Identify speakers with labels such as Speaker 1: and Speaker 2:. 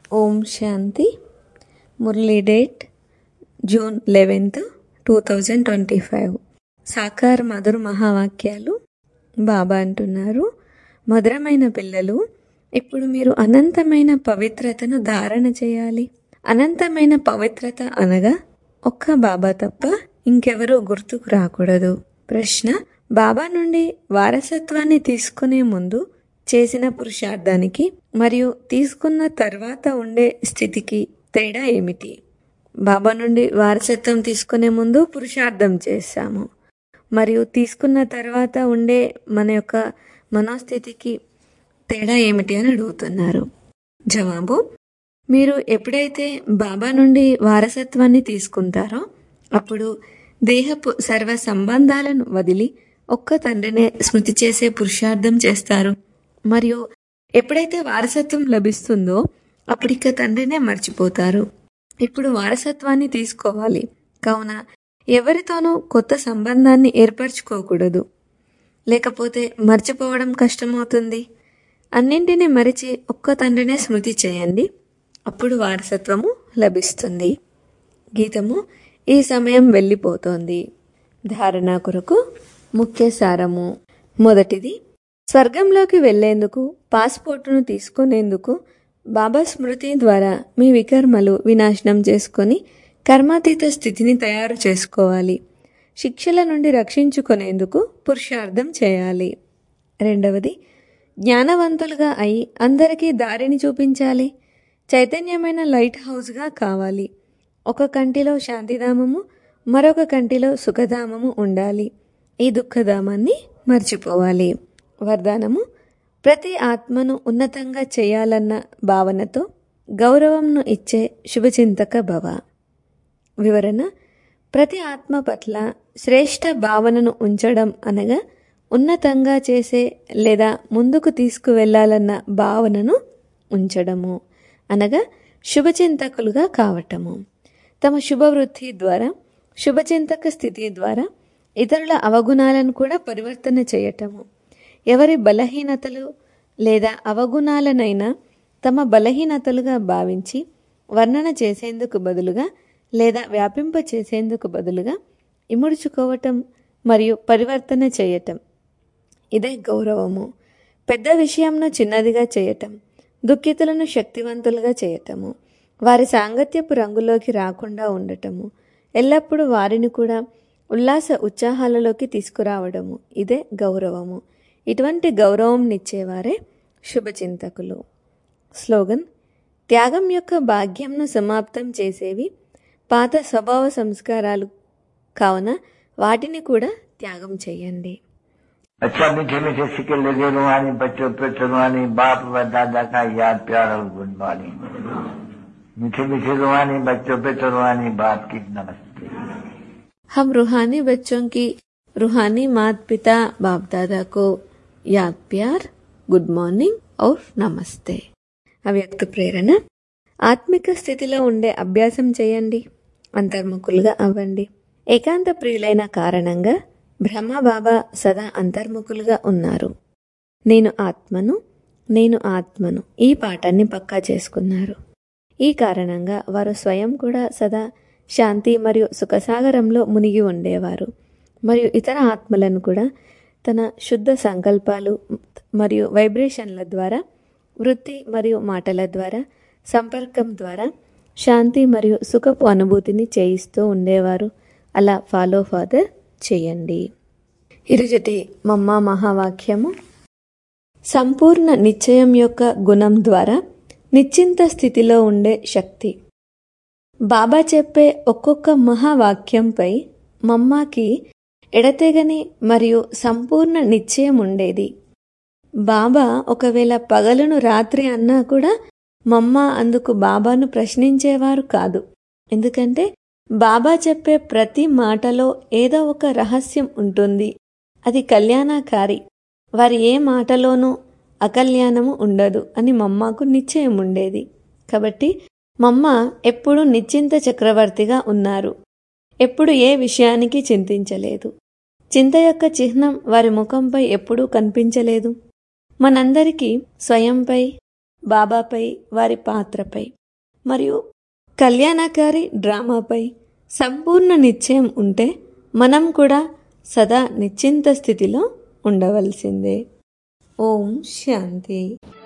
Speaker 1: ఓం Shanti Murali date June eleventh two thousand twenty five Sakar మధుర మహావాక్యాలు బాబా అంటున్నారు మధురమైన పిల్లలు ఇప్పుడు మీరు అనంతమైన పవిత్రతను ధారణ చేయాలి అనంతమైన పవిత్రత అనగా ఒక్క బాబా తప్ప ఇంకెవరూ గుర్తుకు రాకూడదు ప్రశ్న బాబా నుండి వారసత్వాన్ని తీసుకునే ముందు చేసిన పురుషార్థానికి మరియు తీసుకున్న తర్వాత ఉండే స్థితికి తేడా ఏమిటి బాబా నుండి వారసత్వం తీసుకునే ముందు పురుషార్థం చేశాము మరియు తీసుకున్న తర్వాత ఉండే మన యొక్క మనోస్థితికి తేడా ఏమిటి అని అడుగుతున్నారు జవాబు మీరు ఎప్పుడైతే బాబా నుండి వారసత్వాన్ని తీసుకుంటారో అప్పుడు దేహపు సర్వ సంబంధాలను వదిలి ఒక్క తండ్రినే స్మృతి చేసే పురుషార్థం చేస్తారు మరియు ఎప్పుడైతే వారసత్వం లభిస్తుందో అప్పటిక తండ్రినే మర్చిపోతారు ఇప్పుడు వారసత్వాన్ని తీసుకోవాలి కావున ఎవరితోనూ కొత్త సంబంధాన్ని ఏర్పరచుకోకూడదు లేకపోతే మర్చిపోవడం కష్టమవుతుంది అన్నింటినీ మరిచి ఒక్క తండ్రినే స్మృతి చేయండి అప్పుడు వారసత్వము లభిస్తుంది గీతము ఈ సమయం వెళ్ళిపోతోంది ధారణ కొరకు ముఖ్య సారము మొదటిది స్వర్గంలోకి వెళ్లేందుకు పాస్పోర్టును తీసుకునేందుకు బాబా స్మృతి ద్వారా మీ వికర్మలు వినాశనం చేసుకొని కర్మాతీత స్థితిని తయారు చేసుకోవాలి శిక్షల నుండి రక్షించుకునేందుకు పురుషార్థం చేయాలి రెండవది జ్ఞానవంతులుగా అయి అందరికీ దారిని చూపించాలి చైతన్యమైన లైట్ హౌస్గా కావాలి ఒక కంటిలో శాంతిధామము మరొక కంటిలో సుఖధామము ఉండాలి ఈ దుఃఖధామాన్ని మర్చిపోవాలి వరదానము ప్రతి ఆత్మను ఉన్నతంగా చేయాలన్న భావనతో గౌరవంను ఇచ్చే శుభచింతక భవ వివరణ ప్రతి ఆత్మ పట్ల శ్రేష్ఠ భావనను ఉంచడం అనగా ఉన్నతంగా చేసే లేదా ముందుకు తీసుకువెళ్లాలన్న భావనను ఉంచడము అనగా శుభచింతకులుగా కావటము తమ శుభవృత్తి ద్వారా శుభచింతక స్థితి ద్వారా ఇతరుల అవగుణాలను కూడా పరివర్తన చేయటము ఎవరి బలహీనతలు లేదా అవగుణాలనైనా తమ బలహీనతలుగా భావించి వర్ణన చేసేందుకు బదులుగా లేదా వ్యాపింప చేసేందుకు బదులుగా ఇముడుచుకోవటం మరియు పరివర్తన చేయటం ఇదే గౌరవము పెద్ద విషయంను చిన్నదిగా చేయటం దుఃఖితులను శక్తివంతులుగా చేయటము వారి సాంగత్యపు రంగులోకి రాకుండా ఉండటము ఎల్లప్పుడూ వారిని కూడా ఉల్లాస ఉత్సాహాలలోకి తీసుకురావడము ఇదే గౌరవము ఇటువంటి గౌరవంనిచ్చేవారే శుభచింతకులు స్లోగన్ త్యాగం యొక్క భాగ్యంను సమాప్తం చేసేవి పాత స్వభావ సంస్కారాలు కావున వాటిని కూడా త్యాగం చేయండి
Speaker 2: अच्छा मीठे मीठे सिक्के लगे रुहानी बच्चों पे रुहानी बाप व दादा का याद प्यार और गुड मॉर्निंग मीठे मीठे रुहानी बच्चों पे रुहानी बाप की नमस्ते
Speaker 1: हम रूहानी बच्चों की रूहानी माता पिता बाप दादा को याद प्यार గుడ్ మార్నింగ్ ఔర్ నమస్తే అవ్యక్త ప్రేరణ ఆత్మిక స్థితిలో ఉండే అభ్యాసం చేయండి అంతర్ముఖులుగా అవ్వండి ఏకాంత ప్రియులైన కారణంగా బ్రహ్మబాబా సదా అంతర్ముఖులుగా ఉన్నారు నేను ఆత్మను నేను ఆత్మను ఈ పాఠాన్ని పక్కా చేసుకున్నారు ఈ కారణంగా వారు స్వయం కూడా సదా శాంతి మరియు సుఖసాగరంలో మునిగి ఉండేవారు మరియు ఇతర ఆత్మలను కూడా తన శుద్ధ సంకల్పాలు మరియు వైబ్రేషన్ల ద్వారా వృత్తి మరియు మాటల ద్వారా సంపర్కం ద్వారా శాంతి మరియు సుఖపు అనుభూతిని చేయిస్తూ ఉండేవారు అలా ఫాలో ఫాదర్ చేయండి ఈరోజుటి మమ్మ మహావాక్యము సంపూర్ణ నిశ్చయం యొక్క గుణం ద్వారా నిశ్చింత స్థితిలో ఉండే శక్తి బాబా చెప్పే ఒక్కొక్క మహావాక్యంపై మమ్మాకి ఎడతెగని మరియు సంపూర్ణ నిశ్చయం ఉండేది బాబా ఒకవేళ పగలును రాత్రి అన్నా కూడా మమ్మ అందుకు బాబాను ప్రశ్నించేవారు కాదు ఎందుకంటే బాబా చెప్పే ప్రతి మాటలో ఏదో ఒక రహస్యం ఉంటుంది అది కళ్యాణకారి వారి ఏ మాటలోనూ అకల్యాణము ఉండదు అని మమ్మకు నిశ్చయం ఉండేది కాబట్టి మమ్మ ఎప్పుడూ నిశ్చింత చక్రవర్తిగా ఉన్నారు ఎప్పుడు ఏ విషయానికి చింతించలేదు చింత యొక్క చిహ్నం వారి ముఖంపై ఎప్పుడూ కనిపించలేదు మనందరికీ స్వయంపై బాబాపై వారి పాత్రపై మరియు కళ్యాణకారి డ్రామాపై సంపూర్ణ నిశ్చయం ఉంటే మనం కూడా సదా నిశ్చింత స్థితిలో ఉండవలసిందే ఓం శాంతి